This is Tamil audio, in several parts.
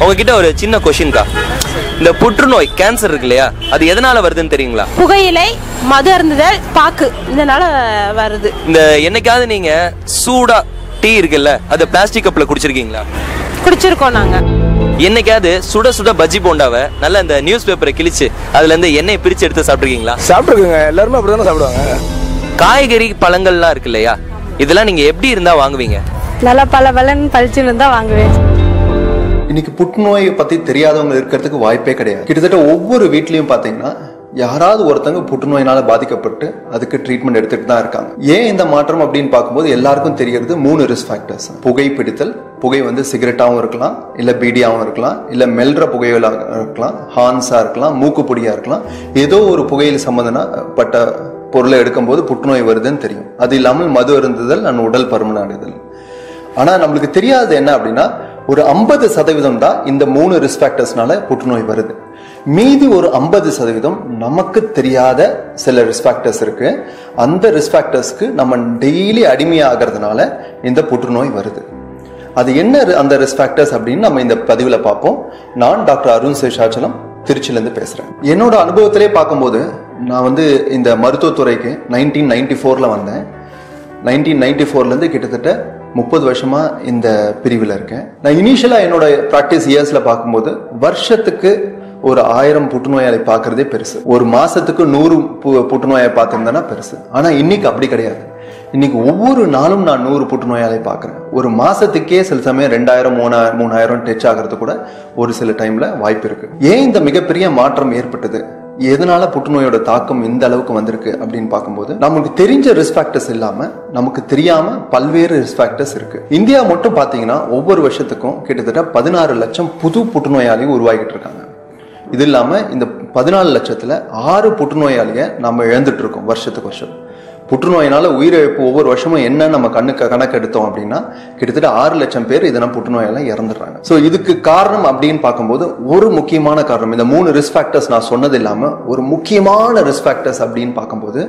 உங்ககிட்ட ஒரு சின்ன கொஷின்க்கா இந்த புற்றுநோய் கேன்சர் இருக்கு இல்லையா அது எதனால வருதுன்னு தெரியுங்களா புகையிலை மது அருந்துதல் பாக்கு இதனால வருது இந்த என்னைக்காவது நீங்க சூடா டீ இருக்குல்ல அதை பிளாஸ்டிக் கப்ல குடிச்சிருக்கீங்களா குடிச்சிருக்கோம் நாங்க என்னைக்காவது சுட சுட பஜ்ஜி போண்டாவை நல்ல இந்த நியூஸ் பேப்பரை கிழிச்சு அதுல இருந்து எண்ணெயை பிரிச்சு எடுத்து சாப்பிட்ருக்கீங்களா சாப்பிட்ருக்குங்க எல்லாருமே அப்படி தானே சாப்பிடுவாங்க காய்கறி பழங்கள்லாம் இருக்கு இல்லையா இதெல்லாம் நீங்க எப்படி இருந்தா வாங்குவீங்க நல்லா பல பலன் பழிச்சுன்னு தான் வாங்குவேன் இன்னைக்கு புற்றுநோயை பத்தி தெரியாதவங்க இருக்கிறதுக்கு வாய்ப்பே கிடையாது கிட்டத்தட்ட ஒவ்வொரு வீட்லயும் பாத்தீங்கன்னா யாராவது ஒருத்தங்க புற்றுநோயினால பாதிக்கப்பட்டு அதுக்கு ட்ரீட்மெண்ட் எடுத்துட்டு தான் இருக்காங்க ஏன் இந்த மாற்றம் அப்படின்னு பார்க்கும்போது எல்லாருக்கும் தெரியறது மூணு ரிஸ்க் ஃபேக்டர்ஸ் புகை பிடித்தல் புகை வந்து சிகரெட்டாவும் இருக்கலாம் இல்ல பீடியாவும் இருக்கலாம் இல்ல மெல்ற புகையிலாக இருக்கலாம் ஹான்ஸா இருக்கலாம் மூக்குப்பொடியா இருக்கலாம் ஏதோ ஒரு புகையில் சம்பந்தப்பட்ட பொருளை எடுக்கும்போது புற்றுநோய் வருதுன்னு தெரியும் அது இல்லாமல் மது அருந்துதல் நான் உடல் பருமன் அடைதல் ஆனா நம்மளுக்கு தெரியாதது என்ன அப்படின்னா ஒரு ஐம்பது சதவீதம் தான் இந்த மூணு ரிஸ்க் ஃபேக்டர்ஸ்னால புற்றுநோய் வருது மீதி ஒரு ஐம்பது சதவீதம் நமக்கு தெரியாத சில ரிஸ்க் ஃபேக்டர்ஸ் இருக்கு அந்த ரிஸ்க் ஃபேக்டர்ஸ்க்கு நம்ம டெய்லி அடிமையாகிறதுனால இந்த புற்றுநோய் வருது அது என்ன ரி- அந்த ரிஸ்க் ஃபேக்டர்ஸ் அப்படின்னு நம்ம இந்த பதிவுல பார்ப்போம் நான் டாக்டர் அருண் சேஷாச்சலம் திருச்சில இருந்து பேசுறேன் என்னோட அனுபவத்திலே பார்க்கும்போது நான் வந்து இந்த மருத்துவத்துறைக்கு நைன்டீன் நைன்டி ஃபோர்ல வந்தேன் நைன்டீன் நைன்டி ஃபோர்லேருந்து கிட்டத்தட்ட முப்பது வருஷமா இந்த பிரிவில் இருக்கேன் நான் இனிஷியலாக என்னோட ப்ராக்டிஸ் இயர்ஸ்ல பார்க்கும்போது வருஷத்துக்கு ஒரு ஆயிரம் புற்றுநோயாளி பார்க்கறதே பெருசு ஒரு மாசத்துக்கு நூறு பு- புற்றுநோயை பார்த்துருந்தேன்னா பெருசு ஆனா இன்னைக்கு அப்படி கிடையாது இன்னைக்கு ஒவ்வொரு நாளும் நான் நூறு புற்றுநோயாளி பார்க்குறேன் ஒரு மாசத்துக்கே சில சமயம் ரெண்டாயிரம் மூணாயிரம் மூணாயிரம் டச் ஆகிறது கூட ஒரு சில டைம்ல வாய்ப்பு இருக்கு ஏன் இந்த மிகப்பெரிய மாற்றம் ஏற்பட்டது எதனால புற்றுநோயோட தாக்கம் இந்த அளவுக்கு வந்திருக்கு அப்படின்னு பார்க்கும்போது நமக்கு தெரிஞ்ச ரிஸ்க் ஃபேக்டர்ஸ் இல்லாம நமக்கு தெரியாம பல்வேறு ரிஸ்க் ஃபேக்டர்ஸ் இருக்கு இந்தியா மட்டும் பாத்தீங்கன்னா ஒவ்வொரு வருஷத்துக்கும் கிட்டத்தட்ட பதினாறு லட்சம் புது புற்றுநோயாளி உருவாகிட்டு இருக்காங்க இது இல்லாம இந்த பதினாலு லட்சத்துல ஆறு புற்றுநோயாளிய நம்ம இழந்துட்டு இருக்கோம் வருஷத்துக்கு வருஷம் புற்றுநோயினால உயிரிழப்பு ஒவ்வொரு வருஷமும் என்ன நம்ம கண்ணுக்கு கணக்கு எடுத்தோம் அப்படின்னா கிட்டத்தட்ட ஆறு லட்சம் பேர் இதெல்லாம் புற்றுநோயால இறந்துடுறாங்க ஸோ இதுக்கு காரணம் அப்படின்னு பார்க்கும்போது ஒரு முக்கியமான காரணம் இந்த மூணு ரிஸ்க் ஃபேக்டர்ஸ் நான் சொன்னது இல்லாம ஒரு முக்கியமான ரிஸ்க் ஃபேக்டர்ஸ் அப்படின்னு பார்க்கும்போது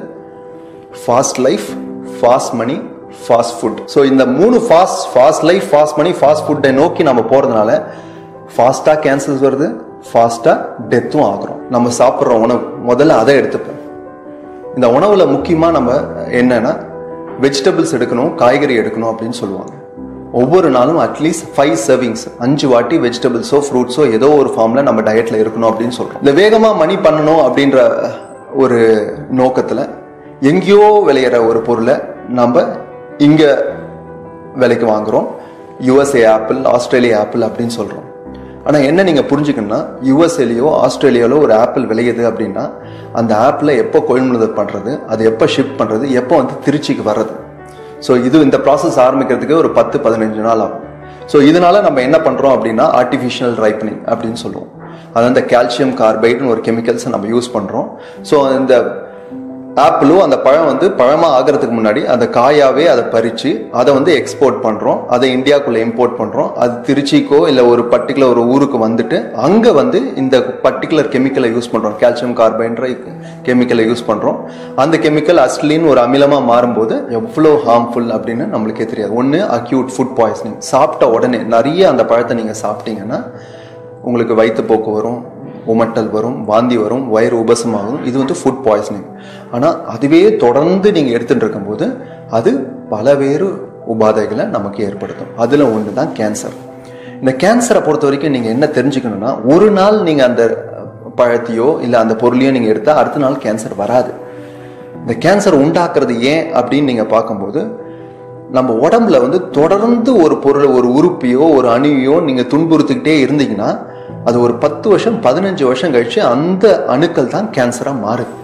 fast life fast money fast food so இந்த மூணு fast fast life fast money fast ஃபுட்டை நோக்கி நம்ம போறதுனால ஃபாஸ்ட்டாக கேன்சர்ஸ் வருது ஃபாஸ்ட்டாக டெத்தும் ஆகுறோம் நம்ம சாப்பிட்ற உணவு முதல்ல அதை எடுத்துப்போம் இந்த உணவுல முக்கியமா நம்ம என்னன்னா வெஜிடபிள்ஸ் எடுக்கணும் காய்கறி எடுக்கணும் அப்படின்னு சொல்லுவாங்க ஒவ்வொரு நாளும் அட்லீஸ்ட் ஃபைவ் சர்விங்ஸ் அஞ்சு வாட்டி வெஜிடபிள்ஸோ ஃப்ரூட்ஸோ ஏதோ ஒரு ஃபார்ம்ல நம்ம டயட்ல இருக்கணும் அப்படின்னு சொல்றோம் இந்த வேகமா மணி பண்ணணும் அப்படின்ற ஒரு நோக்கத்துல எங்கேயோ விளையிற ஒரு பொருளை நம்ம இங்க விலைக்கு வாங்குறோம் யுஎஸ்ஏ ஆப்பிள் ஆஸ்திரேலியா ஆப்பிள் அப்படின்னு சொல்றோம் ஆனா என்ன நீங்க புரிஞ்சுக்கணும்னா யுஎஸ்ஏலயோ ஆஸ்திரேலியாலோ ஒரு ஆப்பிள் விளையுது அப்படின்னா அந்த ஆப்பிளை எப்போ கொள்முதல் பண்றது அது எப்போ ஷிப் பண்றது எப்போ வந்து திருச்சிக்கு வர்றது ஸோ இது இந்த ப்ராசஸ் ஆரம்பிக்கிறதுக்கு ஒரு பத்து பதினஞ்சு நாள் ஆகும் ஸோ இதனால நம்ம என்ன பண்றோம் அப்படின்னா ஆர்டிஃபிஷியல் ரைப்பனிங் அப்படின்னு சொல்லுவோம் அது அந்த கால்சியம் கார்பைடுன்னு ஒரு கெமிக்கல்ஸை நம்ம யூஸ் பண்றோம் ஸோ இந்த ஆப்பிளும் அந்த பழம் வந்து பழமா ஆகிறதுக்கு முன்னாடி அந்த காயாவே அதை பறிச்சு அதை வந்து எக்ஸ்போர்ட் பண்றோம் அதை இந்தியாக்குள்ள இம்போர்ட் பண்றோம் அது திருச்சிக்கோ இல்ல ஒரு பர்டிகுலர் ஒரு ஊருக்கு வந்துட்டு அங்க வந்து இந்த பர்டிகுலர் கெமிக்கலை யூஸ் பண்றோம் கால்சியம் கார்பைன்ற கெமிக்கலை யூஸ் பண்றோம் அந்த கெமிக்கல் அஸ்லின் ஒரு அமிலமா மாறும்போது எவ்வளோ ஹார்ம்ஃபுல் அப்படின்னு நம்மளுக்கே தெரியாது ஒன்று அக்யூட் ஃபுட் பாய்சனிங் சாப்பிட்ட உடனே நிறைய அந்த பழத்தை நீங்க சாப்பிட்டீங்கன்னா உங்களுக்கு வயிற்றுப்போக்கு வரும் உமட்டல் வரும் வாந்தி வரும் வயிறு உபசமாகும் இது வந்து ஃபுட் பாய்சனிங் ஆனால் அதுவே தொடர்ந்து நீங்கள் எடுத்துட்டு இருக்கும்போது அது பலவேறு உபாதைகளை நமக்கு ஏற்படுத்தும் அதில் ஒன்று தான் கேன்சர் இந்த கேன்சரை பொறுத்த வரைக்கும் நீங்கள் என்ன தெரிஞ்சுக்கணும்னா ஒரு நாள் நீங்கள் அந்த பழத்தையோ இல்லை அந்த பொருளையோ நீங்கள் எடுத்தால் அடுத்த நாள் கேன்சர் வராது இந்த கேன்சர் உண்டாக்குறது ஏன் அப்படின்னு நீங்கள் பார்க்கும்போது நம்ம உடம்புல வந்து தொடர்ந்து ஒரு பொருள் ஒரு உறுப்பையோ ஒரு அணுவையோ நீங்க துன்புறுத்திக்கிட்டே இருந்தீங்கன்னா அது ஒரு பத்து வருஷம் பதினஞ்சு வருஷம் கழிச்சு அந்த அணுக்கள் தான் கேன்சரா மாறுது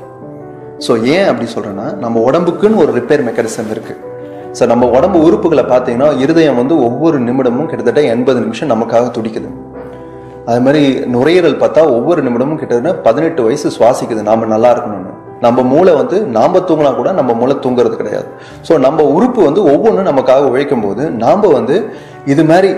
ஸோ ஏன் அப்படி சொல்றேன்னா நம்ம உடம்புக்குன்னு ஒரு ரிப்பேர் மெக்கானிசம் இருக்கு ஸோ நம்ம உடம்பு உறுப்புகளை பார்த்தீங்கன்னா இருதயம் வந்து ஒவ்வொரு நிமிடமும் கிட்டத்தட்ட எண்பது நிமிஷம் நமக்காக துடிக்குது அது மாதிரி நுரையீரல் பார்த்தா ஒவ்வொரு நிமிடமும் கிட்டத்தட்ட பதினெட்டு வயசு சுவாசிக்குது நாம நல்லா இருக்கணும்னு நம்ம மூளை வந்து நாம தூங்கினா கூட நம்ம மூளை தூங்குறது கிடையாது ஸோ நம்ம உறுப்பு வந்து ஒவ்வொன்றும் நமக்காக உழைக்கும் போது நாம வந்து இது மாதிரி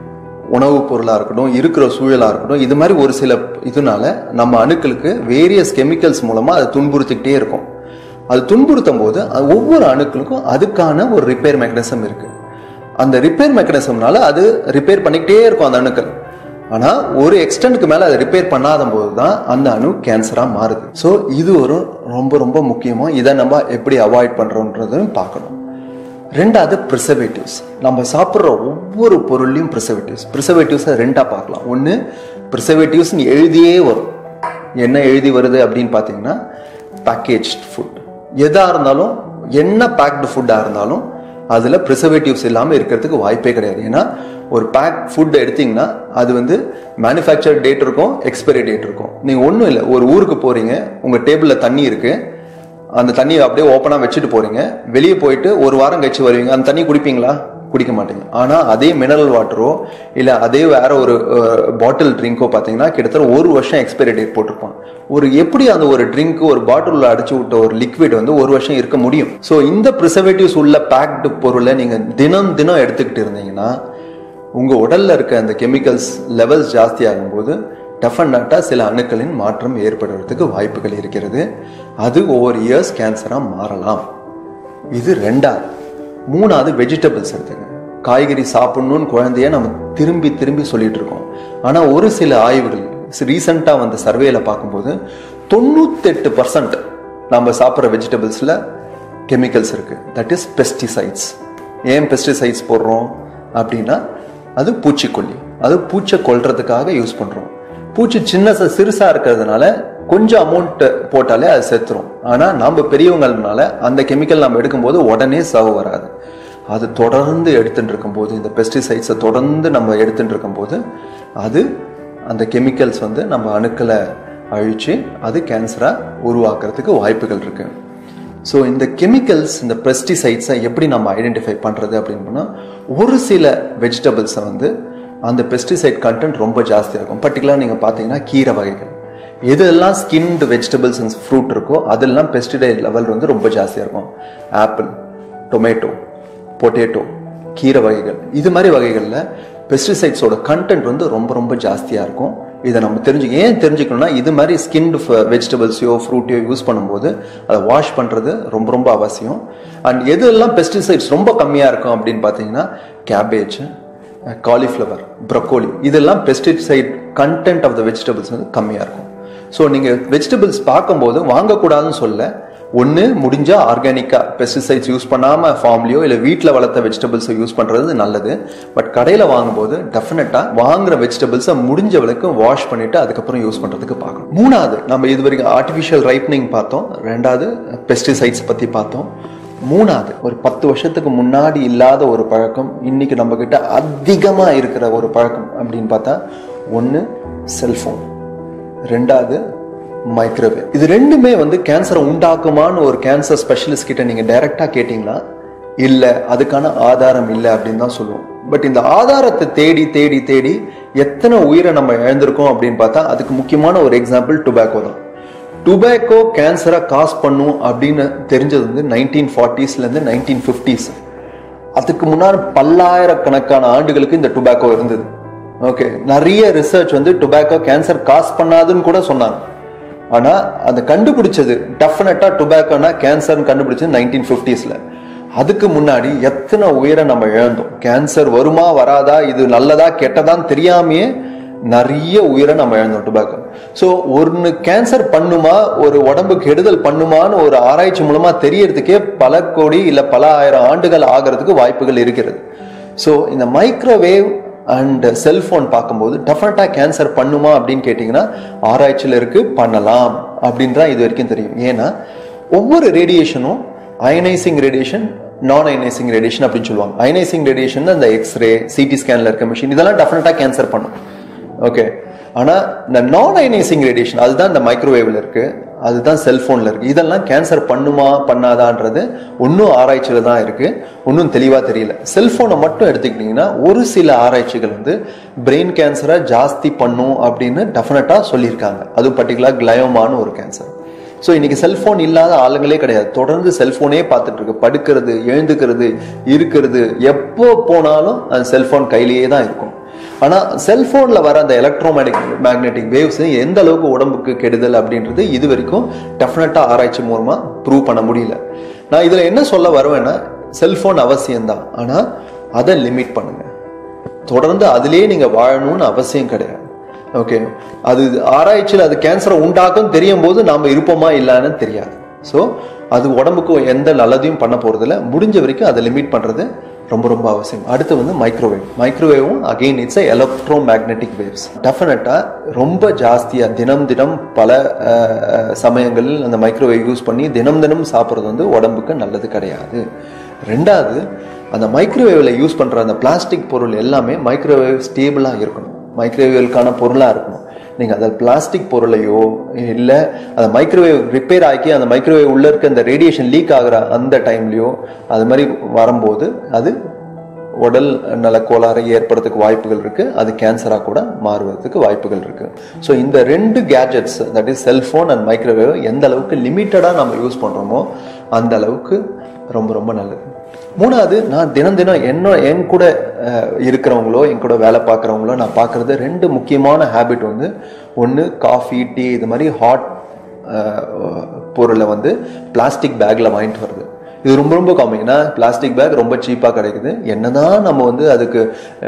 உணவுப் பொருளாக இருக்கட்டும் இருக்கிற சூழலாக இருக்கட்டும் இது மாதிரி ஒரு சில இதனால நம்ம அணுக்களுக்கு வேரியஸ் கெமிக்கல்ஸ் மூலமா அதை துன்புறுத்திக்கிட்டே இருக்கும் அது துன்புறுத்தும் போது அது ஒவ்வொரு அணுக்களுக்கும் அதுக்கான ஒரு ரிப்பேர் மெக்கானிசம் இருக்கு அந்த ரிப்பேர் மெக்கானிசம்னால அது ரிப்பேர் பண்ணிக்கிட்டே இருக்கும் அந்த அணுக்கள் ஆனா ஒரு எக்ஸ்டென்ட்க்கு மேல அதை ரிப்பேர் பண்ணாத போது தான் அந்த அணு கேன்சரா மாறுது ஸோ இது ஒரு ரொம்ப ரொம்ப முக்கியமா இதை நம்ம எப்படி அவாய்ட் பண்றோன்றதையும் பார்க்கணும் ரெண்டாவது ப்ரிசர்வேட்டிவ்ஸ் நம்ம சாப்பிட்ற ஒவ்வொரு பொருள்லையும் ப்ரிசர்வேட்டிவ்ஸ் ப்ரிசர்வேட்டிவ்ஸை ரெண்டா பார்க்கலாம் ஒன்று ப்ரிசர்வேட்டிவ்ஸ்னு எழுதியே வரும் என்ன எழுதி வருது அப்படின்னு பார்த்தீங்கன்னா பேக்கேஜ் ஃபுட் எதாக இருந்தாலும் என்ன பேக்டு ஃபுட்டாக இருந்தாலும் அதில் ப்ரிசர்வேட்டிவ்ஸ் இல்லாமல் இருக்கிறதுக்கு வாய்ப்பே கிடையாது ஏன்னா ஒரு பேக் ஃபுட் எடுத்தீங்கன்னா அது வந்து மேனுஃபேக்சர் டேட் இருக்கும் எக்ஸ்பைரி டேட் இருக்கும் நீங்கள் ஒன்றும் இல்லை ஒரு ஊருக்கு போகிறீங்க உங்கள் டேபிளில் தண்ணி இருக்குது அந்த தண்ணியை அப்படியே ஓப்பனாக வச்சுட்டு போறீங்க வெளியே போயிட்டு ஒரு வாரம் கழிச்சு வருவீங்க அந்த தண்ணி குடிப்பீங்களா குடிக்க மாட்டீங்க ஆனால் அதே மினரல் வாட்டரோ இல்லை அதே வேற ஒரு பாட்டில் ட்ரிங்கோ பார்த்தீங்கன்னா கிட்டத்தட்ட ஒரு வருஷம் எக்ஸ்பைரி டேட் போட்டிருப்பான் ஒரு எப்படி அந்த ஒரு ட்ரிங்க் ஒரு பாட்டிலில் அடிச்சு விட்ட ஒரு லிக்விட் வந்து ஒரு வருஷம் இருக்க முடியும் ஸோ இந்த ப்ரிசர்வேட்டிவ்ஸ் உள்ள பேக்டு பொருளை நீங்கள் தினம் தினம் எடுத்துக்கிட்டு இருந்தீங்கன்னா உங்கள் உடல்ல இருக்க அந்த கெமிக்கல்ஸ் லெவல்ஸ் ஜாஸ்தி ஆகும்போது டெஃபனட்டாக சில அணுக்களின் மாற்றம் ஏற்படுறதுக்கு வாய்ப்புகள் இருக்கிறது அது ஒவ்வொரு இயர்ஸ் கேன்சராக மாறலாம் இது ரெண்டாவது மூணாவது வெஜிடபிள்ஸ் எடுத்துங்க காய்கறி சாப்பிடணும்னு குழந்தைய நம்ம திரும்பி திரும்பி சொல்லிட்டு இருக்கோம் ஆனால் ஒரு சில ஆய்வுகள் ரீசெண்டாக வந்த சர்வேல பார்க்கும்போது தொண்ணூத்தெட்டு பர்சன்ட் நம்ம சாப்பிட்ற வெஜிடபிள்ஸில் கெமிக்கல்ஸ் இருக்கு தட் இஸ் பெஸ்டிசைட்ஸ் ஏன் பெஸ்டிசைட்ஸ் போடுறோம் அப்படின்னா அது பூச்சிக்கொல்லி அது பூச்சை கொல்றதுக்காக யூஸ் பண்றோம் பூச்சி சின்ன சிறுசா இருக்கிறதுனால கொஞ்சம் அமௌண்ட் போட்டாலே அது செத்துரும் ஆனா நம்ம பெரியவங்கனால அந்த கெமிக்கல் நம்ம எடுக்கும்போது உடனே சவு வராது அது தொடர்ந்து எடுத்துட்டு இருக்கும்போது இந்த பெஸ்டிசைட்ஸை தொடர்ந்து நம்ம எடுத்துட்டு இருக்கும்போது அது அந்த கெமிக்கல்ஸ் வந்து நம்ம அணுக்களை அழிச்சு அது கேன்சரா உருவாக்குறதுக்கு வாய்ப்புகள் இருக்கு ஸோ இந்த கெமிக்கல்ஸ் இந்த பெஸ்டிசைட்ஸை எப்படி நம்ம ஐடென்டிஃபை பண்ணுறது அப்படின்னு போனால் ஒரு சில வெஜிடபிள்ஸை வந்து அந்த பெஸ்டிசைட் கண்டென்ட் ரொம்ப ஜாஸ்தியாக இருக்கும் பர்டிகுலராக நீங்கள் பார்த்தீங்கன்னா கீரை வகைகள் எதெல்லாம் ஸ்கின்டு வெஜிடபிள்ஸ் அண்ட் ஃப்ரூட் இருக்கோ அதெல்லாம் பெஸ்டிசைட் லெவல் வந்து ரொம்ப ஜாஸ்தியாக இருக்கும் ஆப்பிள் டொமேட்டோ பொட்டேட்டோ கீரை வகைகள் இது மாதிரி வகைகளில் பெஸ்டிசைட்ஸோட கண்டென்ட் வந்து ரொம்ப ரொம்ப ஜாஸ்தியாக இருக்கும் இதை நம்ம தெரிஞ்சு ஏன் தெரிஞ்சுக்கணும்னா இது மாதிரி ஸ்கின்டு வெஜிடபிள்ஸையோ ஃப்ரூட்டையோ யூஸ் பண்ணும்போது அதை வாஷ் பண்ணுறது ரொம்ப ரொம்ப அவசியம் அண்ட் எதெல்லாம் பெஸ்டிசைட்ஸ் ரொம்ப கம்மியாக இருக்கும் அப்படின்னு பார்த்தீங்கன்னா கேபேஜ் காலிஃப்ளவர் ப்ரொக்கோலி இதெல்லாம் pesticide content of the vegetables வந்து கம்மியாக இருக்கும் ஸோ நீங்கள் வெஜிடபிள்ஸ் பார்க்கும்போது வாங்கக்கூடாதுன்னு சொல்ல ஒன்று முடிஞ்சா ஆர்கானிக்காக பெஸ்டிசைட்ஸ் யூஸ் பண்ணாமல் ஃபார்ம்லையோ இல்லை வீட்டில் வளர்த்த வெஜிடபிள்ஸை யூஸ் பண்ணுறது நல்லது பட் கடையில் வாங்கும்போது டெஃபினட்டாக வாங்குற வெஜிடபிள்ஸை முடிஞ்ச வரைக்கும் வாஷ் பண்ணிட்டு அதுக்கப்புறம் யூஸ் பண்ணுறதுக்கு பார்க்கணும் மூணாவது நம்ம இது வரைக்கும் ஆர்டிஃபிஷியல் ரைப்னிங் பார்த்தோம் ரெண்டாவது பெஸ்டிசைட்ஸ் பற்றி பார்த்தோம் மூணாவது ஒரு பத்து வருஷத்துக்கு முன்னாடி இல்லாத ஒரு பழக்கம் இன்னைக்கு நம்ம கிட்ட அதிகமாக இருக்கிற ஒரு பழக்கம் அப்படின்னு பார்த்தா ஒன்று செல்ஃபோன் ரெண்டாவது மைக்ரோவேவ் இது ரெண்டுமே வந்து கேன்சரை உண்டாக்குமான்னு ஒரு கேன்சர் ஸ்பெஷலிஸ்ட் கிட்ட நீங்க டைரக்டா கேட்டீங்களா இல்ல அதுக்கான ஆதாரம் இல்லை அப்படின்னு தான் சொல்லுவோம் பட் இந்த ஆதாரத்தை தேடி தேடி தேடி எத்தனை உயிரை நம்ம இழந்திருக்கோம் அப்படின்னு பார்த்தா அதுக்கு முக்கியமான ஒரு எக்ஸாம்பிள் டுபாக்கோ தான் டுபாக்கோ கேன்சரை காஸ் பண்ணும் அப்படின்னு தெரிஞ்சது வந்து நைன்டீன் ஃபார்ட்டிஸ்ல இருந்து நைன்டீன் ஃபிஃப்டிஸ் அதுக்கு முன்னாடி பல்லாயிரக்கணக்கான ஆண்டுகளுக்கு இந்த டுபாக்கோ இருந்தது ஓகே நிறைய ரிசர்ச் வந்து டுபாக்கோ கேன்சர் காஸ் பண்ணாதுன்னு கூட சொன்னாங்க ஆனா அதை கண்டுபிடிச்சது டெஃபினட்டா டுபாக்கோனா கேன்சர்னு கண்டுபிடிச்சது நைன்டீன் ஃபிஃப்டிஸ்ல அதுக்கு முன்னாடி எத்தனை உயிரை நம்ம இழந்தோம் கேன்சர் வருமா வராதா இது நல்லதா கெட்டதான்னு தெரியாமையே நிறைய உயிரை நம்ம இழந்தோம் டுபாக்கோ ஸோ ஒன்று கேன்சர் பண்ணுமா ஒரு உடம்பு கெடுதல் பண்ணுமான்னு ஒரு ஆராய்ச்சி மூலமா தெரியறதுக்கே பல கோடி இல்லை பல ஆயிரம் ஆண்டுகள் ஆகிறதுக்கு வாய்ப்புகள் இருக்கிறது ஸோ இந்த மைக்ரோவேவ் அண்ட் செல்போன் பார்க்கும்போது டெஃபினட்டாக கேன்சர் பண்ணுமா அப்படின்னு கேட்டிங்கன்னா ஆராய்ச்சியில் இருக்கு பண்ணலாம் அப்படின்னு தான் இது வரைக்கும் தெரியும் ஏன்னா ஒவ்வொரு ரேடியேஷனும் ionising radiation non ionising radiation அப்படின்னு சொல்லுவாங்க அயனைசிங் ரேடியேஷன் அந்த எக்ஸ்ரே சிடி ஸ்கேன்ல இருக்க மிஷின் இதெல்லாம் டெஃபினட்டாக கேன்சர் பண்ணும் ஓகே ஆனா இந்த நான் அயனைசிங் ரேடியேஷன் அதுதான் இந்த மைக்ரோவேவ்ல இருக்கு அதுதான் செல்போன்ல இருக்கு இதெல்லாம் கேன்சர் பண்ணுமா பண்ணாதான்றது ஒன்றும் ஆராய்ச்சியில தான் இருக்கு ஒன்றும் தெளிவா தெரியல செல்போனை மட்டும் எடுத்துக்கிட்டீங்கன்னா ஒரு சில ஆராய்ச்சிகள் வந்து பிரெயின் கேன்சரை ஜாஸ்தி பண்ணும் அப்படின்னு டெஃபினட்டா சொல்லியிருக்காங்க அதுவும் பர்டிகுலர் கிளயோமான்னு ஒரு கேன்சர் ஸோ இன்னைக்கு செல்போன் இல்லாத ஆளுங்களே கிடையாது தொடர்ந்து செல்போனே பார்த்துட்டு இருக்கு படுக்கிறது எழுந்துக்கிறது இருக்கிறது எப்போ போனாலும் அந்த செல்போன் கையிலேயே தான் இருக்கும் ஆனா செல்போன்ல வர அந்த எலக்ட்ரோ மேக்னெட்டிக் வேவ்ஸ் எந்த அளவுக்கு உடம்புக்கு கெடுதல் அப்படின்றது இது வரைக்கும் டெஃபினட்டா ஆராய்ச்சி மூலமா ப்ரூவ் பண்ண முடியல நான் இதுல என்ன சொல்ல வருவேன்னா செல்போன் அவசியம்தான் ஆனா அதை லிமிட் பண்ணுங்க தொடர்ந்து அதிலே நீங்க வாழணும்னு அவசியம் கிடையாது ஓகே அது ஆராய்ச்சியில் அது கேன்சரை உண்டாக்கும் தெரியும் போது நாம இருப்போமா இல்லைன்னு தெரியாது ஸோ அது உடம்புக்கு எந்த நல்லதையும் பண்ண போறதில்ல முடிஞ்ச வரைக்கும் அதை லிமிட் பண்றது ரொம்ப ரொம்ப அவசியம் அடுத்து வந்து மைக்ரோவேவ் மைக்ரோவேவும் again it's electromagnetic waves டெஃபினட்டாக ரொம்ப ஜாஸ்தியாக தினம் தினம் பல அஹ், அஹ், சமயங்களில் அந்த மைக்ரோவேவ் யூஸ் பண்ணி தினம் தினம் சாப்பிட்றது வந்து உடம்புக்கு நல்லது கிடையாது ரெண்டாவது அந்த மைக்ரோவேவில் யூஸ் பண்ணுற அந்த பிளாஸ்டிக் பொருள் எல்லாமே மைக்ரோவேவ் ஸ்டேபிளாக இருக்கணும் மைக்ரோவேவுக்கான பொருளாக இருக்கணும் நீங்கள் அதில் பிளாஸ்டிக் பொருளையோ இல்லை அந்த மைக்ரோவேவ் ரிப்பேர் ஆக்கி அந்த மைக்ரோவேவ் உள்ளே இருக்க அந்த ரேடியேஷன் லீக் ஆகுற அந்த டைம்லையோ அது மாதிரி வரும்போது அது உடல் நல கோளாறை ஏற்படுறதுக்கு வாய்ப்புகள் இருக்கு அது கேன்சராக கூட மாறுவதற்கு வாய்ப்புகள் இருக்கு ஸோ இந்த ரெண்டு gadgets that is cellphone and microwave எந்த அளவுக்கு லிமிட்டடாக நம்ம யூஸ் பண்ணுறோமோ அந்த அளவுக்கு ரொம்ப ரொம்ப நல்லது மூணாவது நான் தினம் தினம் என்ன என் கூட அஹ், இருக்கிறவங்களோ என் கூட வேலை பார்க்குறவங்களோ நான் பார்க்குறது ரெண்டு முக்கியமான ஹேபிட் வந்து ஒன்று காஃபி டீ இது மாதிரி ஹாட் பொருளை வந்து பிளாஸ்டிக் பேக்கில் வாங்கிட்டு வருது இது ரொம்ப ரொம்ப காமன் ஏன்னா பிளாஸ்டிக் பேக் ரொம்ப சீப்பாக கிடைக்குது என்னதான் நம்ம வந்து அதுக்கு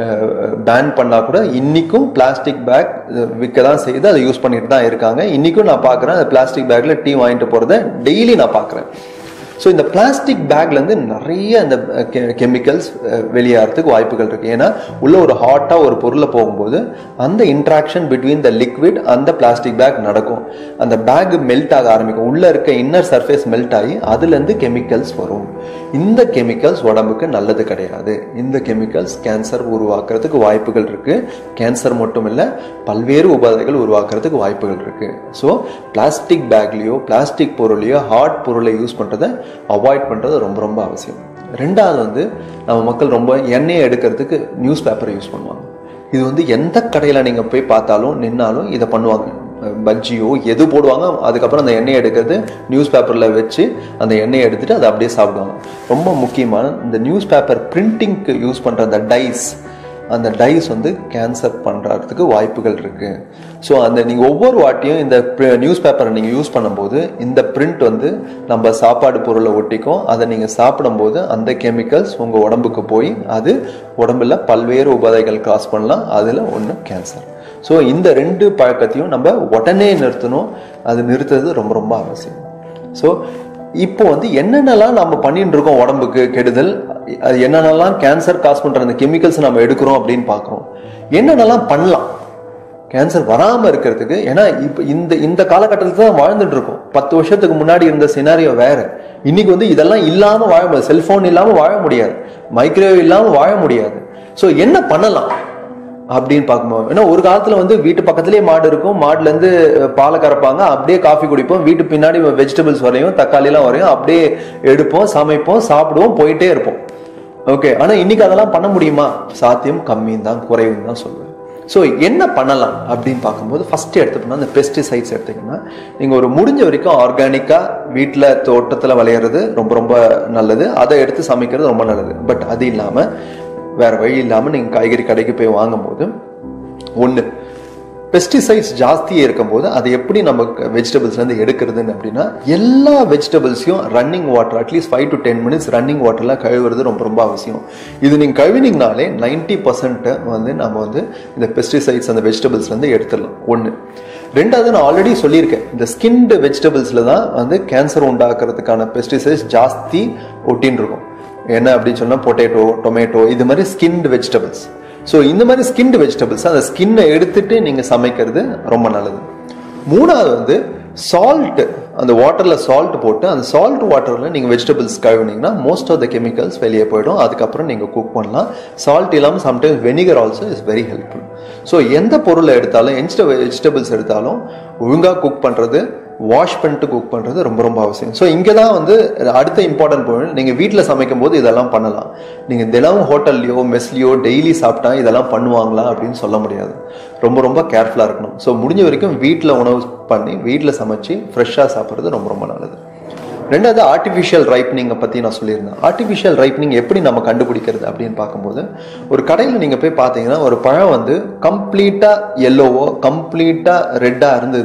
பேன் பண்ணால் கூட இன்னிக்கும் பிளாஸ்டிக் பேக் விற்க தான் செய்து அதை யூஸ் பண்ணிட்டு தான் இருக்காங்க இன்னிக்கும் நான் பார்க்குறேன் அந்த பிளாஸ்டிக் பேக்கில் டீ வாங்கிட்டு போகிறத டெய்லி நான் பார்க்குறேன் ஸோ இந்த பிளாஸ்டிக் பேக்லேருந்து நிறைய அந்த கெமிக்கல்ஸ் வெளியாகிறதுக்கு வாய்ப்புகள் இருக்குது ஏன்னா உள்ள ஒரு ஹாட்டாக ஒரு பொருளை போகும்போது அந்த இன்ட்ராக்ஷன் பிட்வீன் த லிக்விட் அந்த பிளாஸ்டிக் பேக் நடக்கும் அந்த பேக் மெல்ட் ஆக ஆரம்பிக்கும் உள்ளே இருக்க இன்னர் சர்ஃபேஸ் மெல்ட் ஆகி அதுலேருந்து கெமிக்கல்ஸ் வரும் இந்த கெமிக்கல்ஸ் உடம்புக்கு நல்லது கிடையாது இந்த கெமிக்கல்ஸ் கேன்சர் உருவாக்குறதுக்கு வாய்ப்புகள் இருக்கு கேன்சர் மட்டும் இல்லை பல்வேறு உபாதைகள் உருவாக்குறதுக்கு வாய்ப்புகள் இருக்கு ஸோ பிளாஸ்டிக் பேக்லேயோ பிளாஸ்டிக் பொருளையோ ஹார்ட் பொருளை யூஸ் பண்ணுறதை அவாய்ட் பண்ணுறது ரொம்ப ரொம்ப அவசியம் ரெண்டாவது வந்து நம்ம மக்கள் ரொம்ப எண்ணெயை எடுக்கிறதுக்கு நியூஸ் பேப்பரை யூஸ் பண்ணுவாங்க இது வந்து எந்த கடையில் நீங்கள் போய் பார்த்தாலும் நின்னாலும் இதை பண்ணுவாங்க பஜ்ஜியோ எது போடுவாங்க அதுக்கப்புறம் அந்த எண்ணெயை எடுக்கிறது நியூஸ் பேப்பரில் வச்சு அந்த எண்ணெயை எடுத்துட்டு அதை அப்படியே சாப்பிடுவாங்க ரொம்ப முக்கியமான இந்த நியூஸ் பேப்பர் பிரிண்டிங்க்கு யூஸ் பண்ணுற அந்த டைஸ் அந்த டைஸ் வந்து கேன்சர் பண்ணுறதுக்கு வாய்ப்புகள் இருக்குது ஸோ அந்த நீங்கள் ஒவ்வொரு வாட்டியும் இந்த நியூஸ் பேப்பரை நீங்கள் யூஸ் பண்ணும்போது இந்த பிரிண்ட் வந்து நம்ம சாப்பாடு பொருளை ஒட்டிக்கும் அதை நீங்கள் சாப்பிடும்போது அந்த கெமிக்கல்ஸ் உங்கள் உடம்புக்கு போய் அது உடம்புல பல்வேறு உபாதைகள் காஸ் பண்ணலாம் அதில் ஒன்று கேன்சர் ஸோ இந்த ரெண்டு பழக்கத்தையும் நம்ம உடனே நிறுத்தணும் அது நிறுத்துறது ரொம்ப ரொம்ப அவசியம் ஸோ இப்போ வந்து என்னென்னலாம் நம்ம பண்ணிட்டு இருக்கோம் உடம்புக்கு கெடுதல் அது என்னென்னலாம் கேன்சர் காஸ் பண்ற அந்த கெமிக்கல்ஸ் நம்ம எடுக்கிறோம் அப்படின்னு பார்க்குறோம் என்னென்னலாம் பண்ணலாம் கேன்சர் வராம இருக்கிறதுக்கு ஏன்னா இப்போ இந்த இந்த காலகட்டத்தில் தான் வாழ்ந்துட்டு இருக்கோம் பத்து வருஷத்துக்கு முன்னாடி இருந்த சினாரியோ வேற இன்னைக்கு வந்து இதெல்லாம் இல்லாம வாழ முடியாது செல்போன் இல்லாம வாழ முடியாது மைக்ரோவேவ் இல்லாம வாழ முடியாது ஸோ என்ன பண்ணலாம் அப்படின்னு பார்க்கும்போது ஏன்னா ஒரு காலத்துல வந்து வீட்டு பக்கத்துலேயே மாடு இருக்கும் மாடுல இருந்து பாலை கறப்பாங்க அப்படியே காஃபி குடிப்போம் வீட்டு பின்னாடி வெஜிடபிள்ஸ் வரையும் தக்காளி எல்லாம் வரையும் அப்படியே எடுப்போம் சமைப்போம் சாப்பிடுவோம் போயிட்டே இருப்போம் ஓகே ஆனா இன்னைக்கு அதெல்லாம் பண்ண முடியுமா சாத்தியம் கம்மின்னு தான் குறைவுன்னு தான் சொல்லுவேன் ஸோ என்ன பண்ணலாம் அப்படின்னு பார்க்கும்போது ஃபர்ஸ்ட் எடுத்துக்கணும் அந்த பெஸ்டிசைட்ஸ் எடுத்தீங்கன்னா நீங்கள் ஒரு முடிஞ்ச வரைக்கும் ஆர்கானிக்காக வீட்டில் தோட்டத்தில் விளையிறது ரொம்ப ரொம்ப நல்லது அதை எடுத்து சமைக்கிறது ரொம்ப நல்லது பட் அது இல்லாமல் வேற வழி இல்லாமல் நீங்கள் காய்கறி கடைக்கு போய் வாங்கும்போது ஒன்று பெஸ்டிசைட்ஸ் ஜாஸ்தியாக இருக்கும்போது அதை எப்படி நம்ம வெஜிடபிள்ஸ்லேருந்து எடுக்கிறதுன்னு அப்படின்னா எல்லா வெஜிடபிள்ஸையும் running water at least five to ten minutes running வாட்டரில் கழுவுறது ரொம்ப ரொம்ப அவசியம் இது நீங்கள் கழுவினீங்கனாலே நைன்டி பர்சன்ட்டை வந்து நம்ம வந்து இந்த பெஸ்டிசைட்ஸ் அந்த வெஜிடபிள்ஸ்லேருந்து எடுத்துடலாம் ஒன்று ரெண்டாவது நான் ஆல்ரெடி சொல்லியிருக்கேன் இந்த ஸ்கின்டு வெஜிடபிள்ஸில் தான் வந்து கேன்சர் உண்டாக்குறதுக்கான பெஸ்டிசைட்ஸ் ஜாஸ்தி ஒட்டின்னு இருக்கும் என்ன அப்படின்னு சொன்னால் பொட்டேட்டோ டொமேட்டோ இது மாதிரி ஸ்கின்டு வெஜிடபிள்ஸ் ஸோ இந்த மாதிரி ஸ்கின்டு வெஜிடபிள்ஸ் அந்த ஸ்கின்னை எடுத்துட்டு நீங்கள் சமைக்கிறது ரொம்ப நல்லது மூணாவது வந்து சால்ட் அந்த வாட்டரில் சால்ட் போட்டு அந்த சால்ட் வாட்டரில் நீங்கள் வெஜிடபிள்ஸ் கழுவினீங்கன்னா மோஸ்ட் ஆஃப் த கெமிக்கல்ஸ் வெளியே போயிடும் அதுக்கப்புறம் நீங்கள் குக் பண்ணலாம் சால்ட் இல்லாமல் sometimes vinegar also is very helpful so எந்த பொருளை எடுத்தாலும் எந்த வெஜிடபிள்ஸ் எடுத்தாலும் ஒழுங்காக குக் பண்ணுறது வாஷ் பண்ணிட்டு குக் பண்ணுறது ரொம்ப ரொம்ப அவசியம் ஸோ இங்கே தான் வந்து அடுத்த இம்பார்ட்டன்ட் பாயிண்ட் நீங்கள் வீட்டில் சமைக்கும் போது இதெல்லாம் பண்ணலாம் நீங்கள் தினமும் ஹோட்டல்லையோ மெஸ்லையோ டெய்லி சாப்பிட்டா இதெல்லாம் பண்ணுவாங்களா அப்படின்னு சொல்ல முடியாது ரொம்ப ரொம்ப கேர்ஃபுல்லாக இருக்கணும் ஸோ முடிஞ்ச வரைக்கும் வீட்டில் உணவு பண்ணி வீட்டில் சமைச்சு ஃப்ரெஷ்ஷாக சாப்பிட்றது ரொம்ப ரொம்ப நல்லது ரெண்டாவது ஆர்டிஃபிஷியல் ரைப்னிங்கை பற்றி நான் சொல்லியிருந்தேன் ஆர்டிஃபிஷியல் ரைப்னிங் எப்படி நம்ம கண்டுபிடிக்கிறது அப்படின்னு பார்க்கும்போது ஒரு கடையில் நீங்கள் போய் பார்த்தீங்கன்னா ஒரு பழம் வந்து கம்ப்ளீட்டாக எல்லோவோ கம்ப்ளீட்டாக ரெட்டாக இருந்தது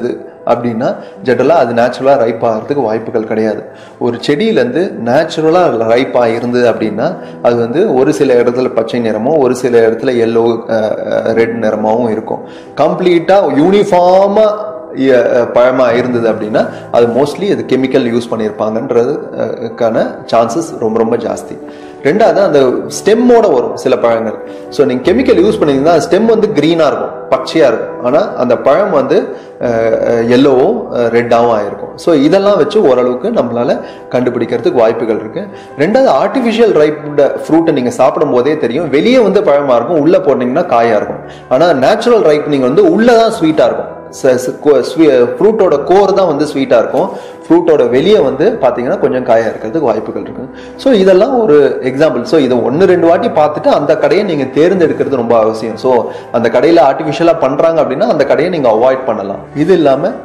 அப்படின்னா ஜென்ரலாக அது நேச்சுரலாக ரைப் ஆகிறதுக்கு வாய்ப்புகள் கிடையாது ஒரு செடியிலேருந்து நேச்சுரலாக ரைப் ஆகிருந்தது அப்படின்னா அது வந்து ஒரு சில இடத்துல பச்சை நிறமோ ஒரு சில இடத்துல எல்லோ ரெட் நிறமாவும் இருக்கும் கம்ப்ளீட்டாக யூனிஃபார்மாக பழமா இருந்தது அப்படின்னா அது மோஸ்ட்லி அது கெமிக்கல் யூஸ் பண்ணியிருப்பாங்கன்றதுக்கான சான்சஸ் ரொம்ப ரொம்ப ஜாஸ்தி ரெண்டாவது அந்த ஸ்டெம்மோட வரும் சில பழங்கள் ஸோ நீங்கள் கெமிக்கல் யூஸ் பண்ணீங்கன்னா ஸ்டெம் வந்து க்ரீனாக இருக்கும் பச்சையாக இருக்கும் ஆனால் அந்த பழம் வந்து எல்லோவும் ரெட்டாகவும் ஆயிருக்கும் ஸோ இதெல்லாம் வச்சு ஓரளவுக்கு நம்மளால கண்டுபிடிக்கிறதுக்கு வாய்ப்புகள் இருக்கு ரெண்டாவது ஆர்டிஃபிஷியல் ரைப் ஃப்ரூட்டை நீங்கள் சாப்பிடும் போதே தெரியும் வெளியே வந்து பழமாக இருக்கும் உள்ளே போட்டிங்கன்னா காயாக இருக்கும் ஆனால் நேச்சுரல் ரைப்னிங் வந்து உள்ளே தான் ஸ்வீட்டாக இருக்கும் ஃப்ரூட்டோட கோர் தான் வந்து ஸ்வீட்டாக இருக்கும் ஃப்ரூட்டோட வெளியே வந்து பார்த்தீங்கன்னா கொஞ்சம் காயாக இருக்கிறதுக்கு வாய்ப்புகள் இருக்கு ஸோ இதெல்லாம் ஒரு எக்ஸாம்பிள் ஸோ இதை ஒன்று ரெண்டு வாட்டி பார்த்துட்டு அந்த கடையை நீங்கள் தேர்ந்தெடுக்கிறது ரொம்ப அவசியம் ஸோ அந்த கடையில் ஆர்டிஃபிஷியலாக பண்ணுறாங்க அப்படின்னா அந்த கடையை நீங்கள் அவாய்ட் பண்ணலாம் இது இல்லாமல்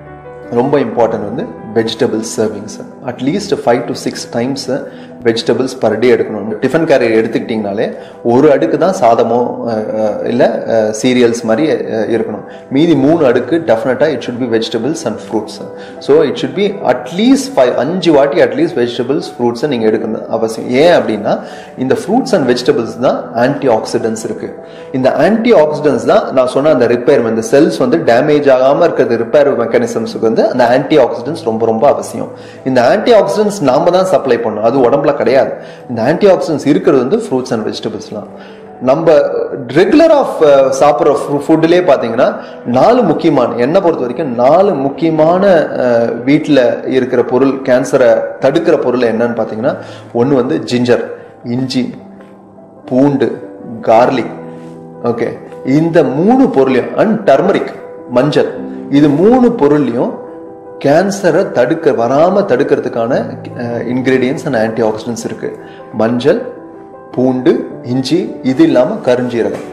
ரொம்ப இம்பார்ட்டன்ட் வந்து vegetables servings at least five to six times vegetables per day எடுக்கணும் டிஃபன் கேரியர் எடுத்துக்கிட்டிங்கனாலே ஒரு அடுக்கு தான் சாதமோ இல்லை சீரியல்ஸ் மாதிரி அஹ், இருக்கணும் மீதி மூணு அடுக்கு டெஃபினட்டாக it should be vegetables and fruits so it should be at least five அஞ்சு வாட்டி அட்லீஸ்ட் வெஜிடபிள்ஸ் ஃப்ரூட்ஸை நீங்கள் எடுக்கணும் அவசியம் ஏன் அப்படின்னா இந்த ஃப்ரூட்ஸ் அண்ட் வெஜிடபிள்ஸ் தான் ஆன்டி ஆக்சிடென்ட்ஸ் இருக்கு இந்த ஆன்டி ஆக்சிடென்ட்ஸ் தான் நான் சொன்ன அந்த ரிப்பேர் இந்த செல்ஸ் வந்து டேமேஜ் ஆகாமல் இருக்கிறது ரிப்பேர் மெக்கானிசம்ஸுக்கு வந்து அந்த ஆன்டி ஆக்சிடென்ட்ஸ் ரொம்ப ரொம்ப அவசியம் இந்த ஆன்டி ஆக்சிடென்ட்ஸ் நாம தான் சப்ளை பண்ணணும் அது உடம்புல கிடையாது இந்த ஆன்டி ஆக்சிடென்ட்ஸ் இருக்கிறது வந்து ஃப்ரூட்ஸ் அண்ட் வெஜிடபிள்ஸ்லாம் நம்ம ரெகுலர் ஆஃப் சாப்பிட்ற ஃபுட்டுலேயே பார்த்தீங்கன்னா நாலு முக்கியமான என்னை பொறுத்த வரைக்கும் நாலு முக்கியமான வீட்டில் இருக்கிற பொருள் கேன்சரை தடுக்கிற பொருள் என்னன்னு பார்த்தீங்கன்னா ஒன்று வந்து ஜிஞ்சர் இஞ்சி பூண்டு கார்லிக் ஓகே இந்த மூணு பொருளையும் அண்ட் டர்மரிக் மஞ்சள் இது மூணு பொருளையும் கேன்சரை தடுக்க வராம தடுக்கிறதுக்கான இன்கிரீடியன்ஸ் அண்ட் ஆன்டி ஆக்சிடென்ட்ஸ் இருக்கு மஞ்சள் பூண்டு இஞ்சி இது இல்லாம கருஞ்சீரகம்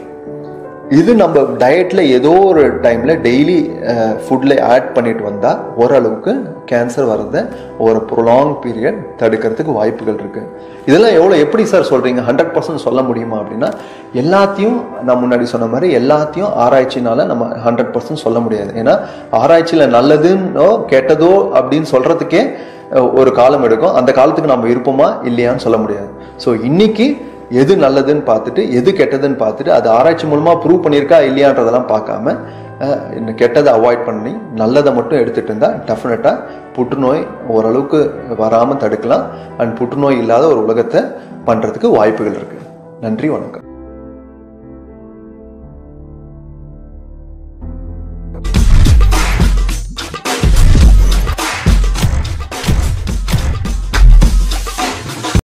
இது நம்ம டயட்ல ஏதோ ஒரு டைம்ல டெய்லி ஃபுட்ல ஆட் பண்ணிட்டு வந்தா ஓரளவுக்கு கேன்சர் வரத ஒரு ப்ரொலாங் பீரியட் தடுக்கிறதுக்கு வாய்ப்புகள் இருக்கு இதெல்லாம் எவ்வளோ எப்படி சார் சொல்றீங்க ஹண்ட்ரட் பர்சன்ட் சொல்ல முடியுமா அப்படின்னா எல்லாத்தையும் நான் முன்னாடி சொன்ன மாதிரி எல்லாத்தையும் ஆராய்ச்சினால நம்ம ஹண்ட்ரட் பர்சன்ட் சொல்ல முடியாது ஏன்னா ஆராய்ச்சியில நல்லதுன்னோ கெட்டதோ அப்படின்னு சொல்றதுக்கே அஹ், ஒரு காலம் எடுக்கும் அந்த காலத்துக்கு நம்ம இருப்போமா இல்லையான்னு சொல்ல முடியாது ஸோ இன்னைக்கு எது நல்லதுன்னு பார்த்துட்டு எது கெட்டதுன்னு பார்த்துட்டு அது ஆராய்ச்சி மூலமா ப்ரூவ் பண்ணியிருக்கா இல்லையான்றதெல்லாம் பார்க்காம அஹ், இந்த கெட்டதை அவாய்ட் பண்ணி நல்லதை மட்டும் எடுத்துட்டு இருந்தா டெஃபினட்டா புற்றுநோய் ஓரளவுக்கு வராம தடுக்கலாம் அண்ட் புற்றுநோய் இல்லாத ஒரு உலகத்தை பண்றதுக்கு வாய்ப்புகள் இருக்கு நன்றி வணக்கம்